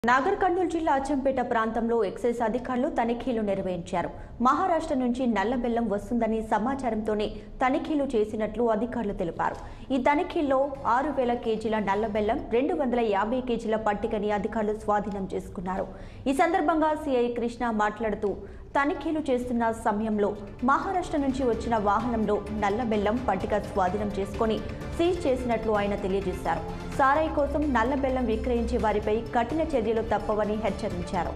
నాగర్ కర్నూలు జిల్లా అచ్చంపేట ప్రాంతంలో ఎక్సైజ్ అధికారులు తనిఖీలు నిర్వహించారు మహారాష్ట్ర నుంచి నల్ల బెల్లం వస్తుందని సమాచారంతోనే తనిఖీలు చేసినట్లు అధికారులు తెలిపారు ఈ తనిఖీల్లో ఆరు వేల కేజీల నల్ల బెల్లం రెండు వందల యాభై కేజీల పట్టికని అధికారులు స్వాధీనం చేసుకున్నారు ఈ సందర్భంగా సిఐ కృష్ణ మాట్లాడుతూ తనిఖీలు చేస్తున్న సమయంలో మహారాష్ట్ర నుంచి వచ్చిన వాహనంలో నల్ల బెల్లం పట్టిక స్వాధీనం చేసుకొని సీజ్ చేసినట్లు ఆయన తెలియజేశారు సారాయి కోసం నల్ల బెల్లం విక్రయించే వారిపై కఠిన చర్యలు తప్పవని హెచ్చరించారు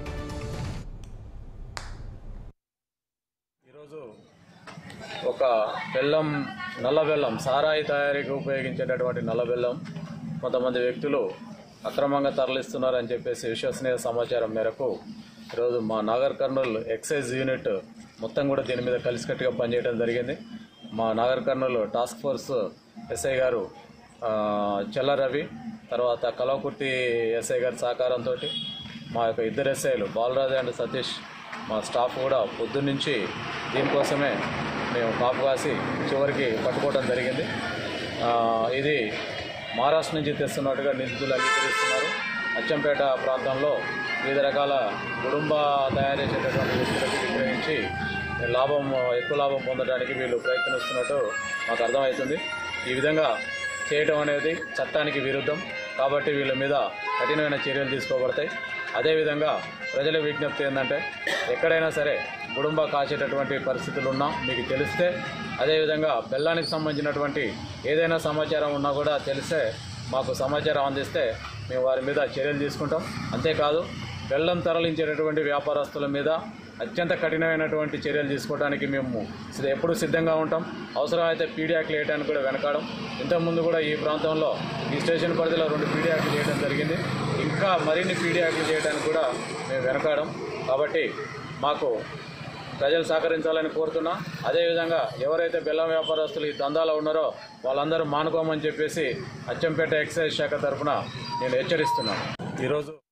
ఈరోజు ఒక బెల్లం నల్ల బెల్లం సారాయి తయారీకి ఉపయోగించేటటువంటి నల్ల బెల్లం కొంతమంది వ్యక్తులు అక్రమంగా తరలిస్తున్నారని చెప్పేసి విశ్వసనీయ సమాచారం మేరకు ఈరోజు మా నాగర్ కర్నూలు ఎక్సైజ్ యూనిట్ మొత్తం కూడా దీని మీద కలిసికట్టుగా పనిచేయడం జరిగింది మా Nagar Kurnool task force SI గారు ఆ, చెల్ల రవి తర్వాత కలవకుర్తి ఎస్ఐ గారి సహకారంతో మా యొక్క ఇద్దరు ఎస్ఐలు బాలరాజు అండ్ సతీష్ మా స్టాఫ్ కూడా పొద్దున్నుంచి దీనికోసమే మేము కాపు కాసి చివరికి పట్టుకోవడం జరిగింది ఆ, ఇది మహారాష్ట్ర నుంచి తెస్తున్నట్టుగా నిందితులు అంగీకరిస్తున్నారు అచ్చంపేట ప్రాంతంలో వివిధ రకాల కుటుంబ తయారు చేసేటటువంటి వ్యక్తులకు విక్రయించి లాభం ఎక్కువ లాభం పొందడానికి వీళ్ళు ప్రయత్నిస్తున్నట్టు మాకు అర్థమవుతుంది ఈ విధంగా చేయటం అనేది చట్టానికి విరుద్ధం కాబట్టి వీళ్ళ మీద కఠినమైన చర్యలు తీసుకోబడతాయి అదేవిధంగా ప్రజల విజ్ఞప్తి ఏంటంటే ఎక్కడైనా సరే గుడుంబ కాచేటటువంటి పరిస్థితులు ఉన్నా మీకు తెలిస్తే అదేవిధంగా బెల్లానికి సంబంధించినటువంటి ఏదైనా సమాచారం ఉన్నా కూడా తెలిస్తే మాకు సమాచారం అందిస్తే మేము వారి మీద చర్యలు తీసుకుంటాం అంతేకాదు బెల్లం తరలించేటటువంటి వ్యాపారస్తుల మీద అత్యంత కఠినమైనటువంటి చర్యలు తీసుకోవడానికి మేము సి- ఎప్పుడూ సిద్ధంగా ఉంటాం అవసరమైతే పీడియాక్లు వేయడానికి కూడా వెనకాడం ఇంతకుముందు కూడా ఈ ప్రాంతంలో ఈ స్టేషన్ పరిధిలో రెండు పీడియాక్లు చేయడం జరిగింది ఇంకా మరిన్ని పీడియాక్లు చేయడానికి కూడా మేము వెనకాడం కాబట్టి మాకు ప్రజలు సహకరించాలని కోరుతున్నా అదేవిధంగా ఎవరైతే బెల్లం వ్యాపారస్తులు ఈ దందాలో ఉన్నారో వాళ్ళందరూ మానుకోమని చెప్పేసి అచ్చంపేట ఎక్సైజ్ శాఖ తరఫున నేను హెచ్చరిస్తున్నాను ఈరోజు